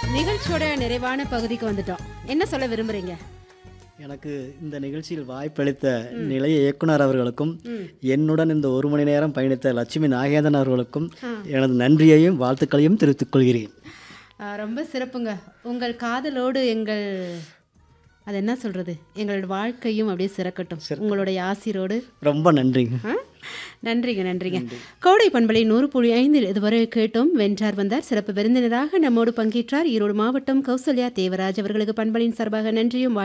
நிகழ்ச்சியோட நிறைவான பகுதிக்கு வந்துட்டோம் என்ன சொல்ல விரும்புறீங்க எனக்கு இந்த நிகழ்ச்சியில் வாய்ப்பளித்த நிலைய இயக்குனர் அவர்களுக்கும் என்னுடன் இந்த ஒரு மணி நேரம் பயணித்த லட்சுமி நாகேந்திரன் அவர்களுக்கும் எனது நன்றியையும் வாழ்த்துக்களையும் தெரிவித்துக் கொள்கிறேன் ஆ, ரொம்ப சிறப்புங்க உங்கள் காதலோடு எங்கள் அது என்ன சொல்றது எங்களோட வாழ்க்கையும் அப்படியே சிறக்கட்டும் உங்களுடைய ஆசிரோடு ரொம்ப நன்றிங்க ஆ? நன்றிங்க நன்றிங்க கோடை பண்பலை நூறு புள்ளி ஐந்தில் இதுவரை கேட்டோம் வென்றார் வந்தார் சிறப்பு விருந்தினராக நம்மோடு பங்கேற்றார் ஈரோடு மாவட்டம் கௌசல்யா தேவராஜ் அவர்களுக்கு பண்பலின் சார்பாக நன்றியும் வாழ்த்துக்களும்